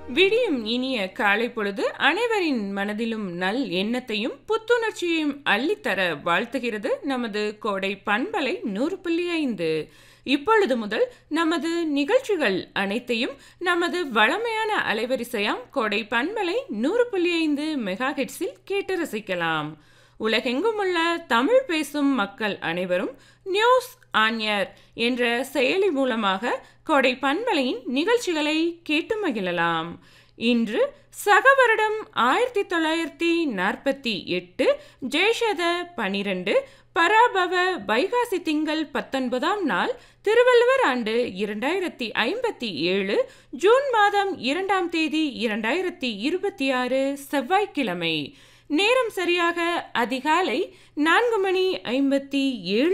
விடியும் இனிய காலை பொழுது அனைவரின் மனதிலும் நல் எண்ணத்தையும் புத்துணர்ச்சியையும் அள்ளித்தர வாழ்த்துகிறது நமது கோடை பண்பலை நூறு புள்ளி ஐந்து இப்பொழுது முதல் நமது நிகழ்ச்சிகள் அனைத்தையும் நமது வளமையான அலைவரிசையாம் கோடை பண்பலை நூறு புள்ளி ஐந்து மெகா ஹெட்ஸில் கேட்டு ரசிக்கலாம் உலகெங்கும் உள்ள தமிழ் பேசும் மக்கள் அனைவரும் நியூஸ் ஆன்யர் என்ற செயலி மூலமாக கோடை பண்பலையின் நிகழ்ச்சிகளை கேட்டு மகிழலாம் இன்று சக வருடம் ஆயிரத்தி தொள்ளாயிரத்தி நாற்பத்தி எட்டு ஜெயசத பனிரெண்டு பராபவ வைகாசி திங்கள் பத்தொன்பதாம் நாள் திருவள்ளுவர் ஆண்டு இரண்டாயிரத்தி ஐம்பத்தி ஏழு ஜூன் மாதம் இரண்டாம் தேதி இரண்டாயிரத்தி இருபத்தி ஆறு செவ்வாய்க்கிழமை நேரம் சரியாக அதிகாலை நான்கு மணி ஐம்பத்தி ஏழு